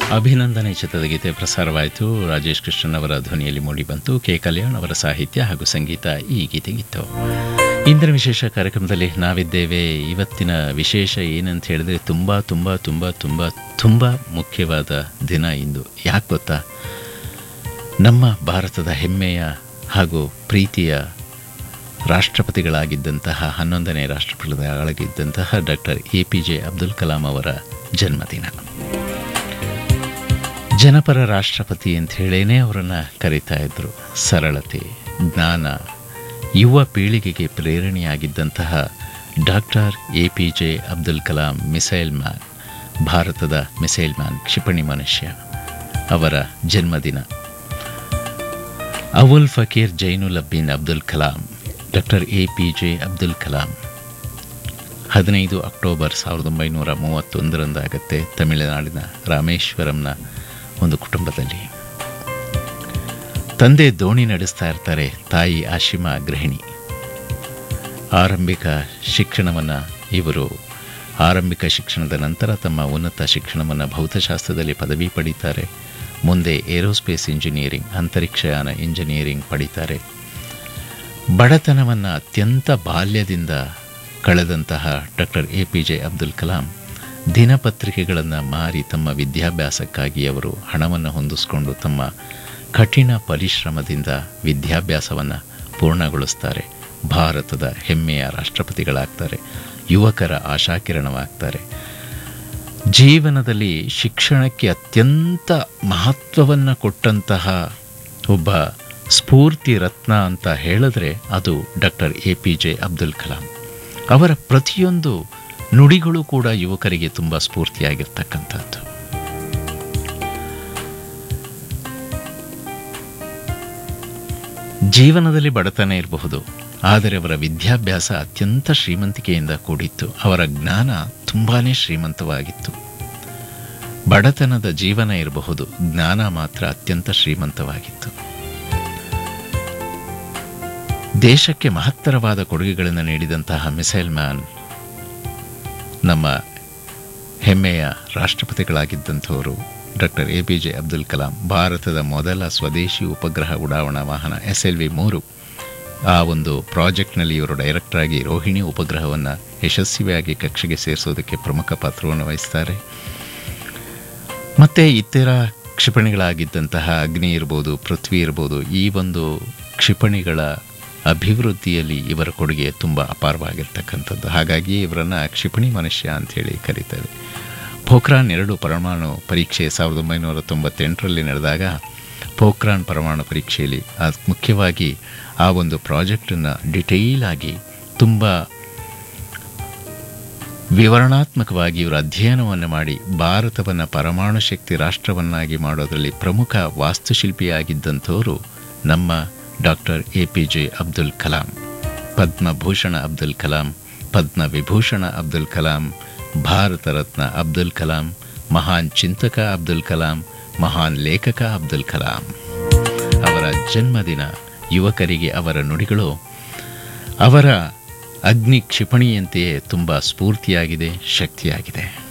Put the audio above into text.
ಅಭಿನಂದನೆ ಚಿತ್ರದ ಗೀತೆ ಪ್ರಸಾರವಾಯಿತು ರಾಜೇಶ್ ಕೃಷ್ಣನ್ ಅವರ ಧ್ವನಿಯಲ್ಲಿ ಮೂಡಿಬಂತು ಕೆ ಕಲ್ಯಾಣ್ ಅವರ ಸಾಹಿತ್ಯ ಹಾಗೂ ಸಂಗೀತ ಈ ಗೀತೆಗಿತ್ತು ಇಂದಿನ ವಿಶೇಷ ಕಾರ್ಯಕ್ರಮದಲ್ಲಿ ನಾವಿದ್ದೇವೆ ಇವತ್ತಿನ ವಿಶೇಷ ಏನಂತ ಹೇಳಿದ್ರೆ ತುಂಬ ತುಂಬ ತುಂಬ ತುಂಬ ತುಂಬ ಮುಖ್ಯವಾದ ದಿನ ಇಂದು ಯಾಕೆ ಗೊತ್ತಾ ನಮ್ಮ ಭಾರತದ ಹೆಮ್ಮೆಯ ಹಾಗೂ ಪ್ರೀತಿಯ ರಾಷ್ಟ್ರಪತಿಗಳಾಗಿದ್ದಂತಹ ಹನ್ನೊಂದನೇ ರಾಷ್ಟ್ರಪತಿಗಳಾಗಿದ್ದಂತಹ doctor A P J Abdul Kalam ಅವರ ಜನ್ಮದಿನ ಜನಪರ ರಾಷ್ಟ್ರಪತಿ ಅಂತ ಹೇಳೇನೆ ಅವರನ್ನು ಕರೀತಾ ಇದ್ರು ಸರಳತೆ ಜ್ಞಾನ ಯುವ ಪೀಳಿಗೆಗೆ ಪ್ರೇರಣೆಯಾಗಿದ್ದಂತಹ doctor A P J Abdul Kalam missile man ಭಾರತದ ಮಿಸೈಲ್ ಮ್ಯಾನ್ ಕ್ಷಿಪಣಿ ಮನುಷ್ಯ ಅವರ ಜನ್ಮದಿನ Avul Pakir Jainulabdeen Abdul Kalam doctor A P J Abdul Kalam ಹದಿನೈದು ಅಕ್ಟೋಬರ್ ಸಾವಿರದ ಒಂಬೈನೂರ ಮೂವತ್ತೊಂದರಂದಾಗತ್ತೆ ತಮಿಳುನಾಡಿನ ರಾಮೇಶ್ವರಂನ ಒಂದು ಕುಟುಂಬದಲ್ಲಿ ತಂದೆ ದೋಣಿ ನಡೆಸ್ತಾ ಇರ್ತಾರೆ ತಾಯಿ ಆಶಿಮಾ ಗೃಹಿಣಿ ಆರಂಭಿಕ ಶಿಕ್ಷಣವನ್ನು ಇವರು ಆರಂಭಿಕ ಶಿಕ್ಷಣದ ನಂತರ ತಮ್ಮ ಉನ್ನತ ಶಿಕ್ಷಣವನ್ನು ಭೌತಶಾಸ್ತ್ರದಲ್ಲಿ ಪದವಿ ಪಡೀತಾರೆ ಮುಂದೆ ಏರೋಸ್ಪೇಸ್ ಇಂಜಿನಿಯರಿಂಗ್ ಅಂತರಿಕ್ಷಯಾನ ಇಂಜಿನಿಯರಿಂಗ್ ಪಡೀತಾರೆ ಬಡತನವನ್ನು ಅತ್ಯಂತ ಬಾಲ್ಯದಿಂದ ಕಳೆದಂತಹ doctor A P J Abdul Kalam ದಿನಪತ್ರಿಕೆಗಳನ್ನು ಮಾರಿ ತಮ್ಮ ವಿದ್ಯಾಭ್ಯಾಸಕ್ಕಾಗಿ ಅವರು ಹಣವನ್ನು ಹೊಂದಿಸ್ಕೊಂಡು ತಮ್ಮ ಕಠಿಣ ಪರಿಶ್ರಮದಿಂದ ವಿದ್ಯಾಭ್ಯಾಸವನ್ನು ಪೂರ್ಣಗೊಳಿಸ್ತಾರೆ ಭಾರತದ ಹೆಮ್ಮೆಯ ರಾಷ್ಟ್ರಪತಿಗಳಾಗ್ತಾರೆ ಯುವಕರ ಆಶಾಕಿರಣವಾಗ್ತಾರೆ ಜೀವನದಲ್ಲಿ ಶಿಕ್ಷಣಕ್ಕೆ ಅತ್ಯಂತ ಮಹತ್ವವನ್ನು ಕೊಟ್ಟಂತಹ ಒಬ್ಬ ಸ್ಫೂರ್ತಿ ರತ್ನ ಅಂತ ಹೇಳಿದ್ರೆ ಅದು doctor A P J Abdul Kalam ಅವರ ಪ್ರತಿಯೊಂದು ನುಡಿಗಳು ಕೂಡ ಯುವಕರಿಗೆ ತುಂಬ ಸ್ಫೂರ್ತಿಯಾಗಿರ್ತಕ್ಕಂಥದ್ದು ಜೀವನದಲ್ಲಿ ಬಡತನ ಇರಬಹುದು ಆದರೆ ಅವರ ವಿದ್ಯಾಭ್ಯಾಸ ಅತ್ಯಂತ ಶ್ರೀಮಂತಿಕೆಯಿಂದ ಕೂಡಿತ್ತು ಅವರ ಜ್ಞಾನ ತುಂಬಾ ಶ್ರೀಮಂತವಾಗಿತ್ತು ಬಡತನದ ಜೀವನ ಇರಬಹುದು ಜ್ಞಾನ ಮಾತ್ರ ಅತ್ಯಂತ ಶ್ರೀಮಂತವಾಗಿತ್ತು ದೇಶಕ್ಕೆ ಮಹತ್ತರವಾದ ಕೊಡುಗೆಗಳನ್ನು ನೀಡಿದಂತಹ ಮಿಸೈಲ್ ಮ್ಯಾನ್ ನಮ್ಮ ಹೆಮ್ಮೆಯ ರಾಷ್ಟ್ರಪತಿಗಳಾಗಿದ್ದಂಥವರು doctor A P J Abdul Kalam ಭಾರತದ ಮೊದಲ ಸ್ವದೇಶಿ ಉಪಗ್ರಹ ಉಡಾವಣಾ ವಾಹನ ಎಸ್ ಎಲ್ ವಿ ಮೂರು ಆ ಒಂದು ಪ್ರಾಜೆಕ್ಟ್ನಲ್ಲಿ ಇವರು ಡೈರೆಕ್ಟರ್ ಆಗಿ ರೋಹಿಣಿ ಉಪಗ್ರಹವನ್ನು ಯಶಸ್ವಿಯಾಗಿ ಕಕ್ಷೆಗೆ ಸೇರಿಸೋದಕ್ಕೆ ಪ್ರಮುಖ ಪಾತ್ರವನ್ನು ವಹಿಸ್ತಾರೆ ಮತ್ತು ಇತರ ಕ್ಷಿಪಣಿಗಳಾಗಿದ್ದಂತಹ ಅಗ್ನಿ ಇರ್ಬೋದು ಪೃಥ್ವಿ ಇರ್ಬೋದು ಈ ಒಂದು ಕ್ಷಿಪಣಿಗಳ ಅಭಿವೃದ್ಧಿಯಲ್ಲಿ ಇವರ ಕೊಡುಗೆ ತುಂಬ ಅಪಾರವಾಗಿರ್ತಕ್ಕಂಥದ್ದು ಹಾಗಾಗಿ ಇವರನ್ನು ಕ್ಷಿಪಣಿ ಮನುಷ್ಯ ಅಂಥೇಳಿ ಕರೀತಾರೆ ಪೋಖ್ರಾನ್ ಎರಡು ಪರಮಾಣು ಪರೀಕ್ಷೆ ಸಾವಿರದ ಒಂಬೈನೂರ ತೊಂಬತ್ತೆಂಟರಲ್ಲಿ ನಡೆದಾಗ ಪೋಖ್ರಾನ್ ಪರಮಾಣು ಪರೀಕ್ಷೆಯಲ್ಲಿ ಅದು ಮುಖ್ಯವಾಗಿ ಆ ಒಂದು ಪ್ರಾಜೆಕ್ಟನ್ನು ಡಿಟೈಲ್ ಆಗಿ ತುಂಬ ವಿವರಣಾತ್ಮಕವಾಗಿ ಇವರು ಅಧ್ಯಯನವನ್ನು ಮಾಡಿ ಭಾರತವನ್ನು ಪರಮಾಣು ಶಕ್ತಿ ರಾಷ್ಟ್ರವನ್ನಾಗಿ ಮಾಡೋದರಲ್ಲಿ ಪ್ರಮುಖ ವಾಸ್ತುಶಿಲ್ಪಿಯಾಗಿದ್ದಂಥವರು ನಮ್ಮ doctor A P J Abdul Kalam Padma Bhushan Abdul Kalam Padma Vibhushan Abdul Kalam Bharat Ratna Abdul Kalam ಮಹಾನ್ ಚಿಂತಕ ಅಬ್ದುಲ್ ಕಲಾಂ ಮಹಾನ್ ಲೇಖಕ ಅಬ್ದುಲ್ ಕಲಾಂ ಅವರ ಜನ್ಮದಿನ ಯುವಕರಿಗೆ ಅವರ ನುಡಿಗಳು ಅವರ ಅಗ್ನಿ ಕ್ಷಿಪಣಿಯಂತೆಯೇ ತುಂಬ ಸ್ಫೂರ್ತಿಯಾಗಿದೆ ಶಕ್ತಿಯಾಗಿದೆ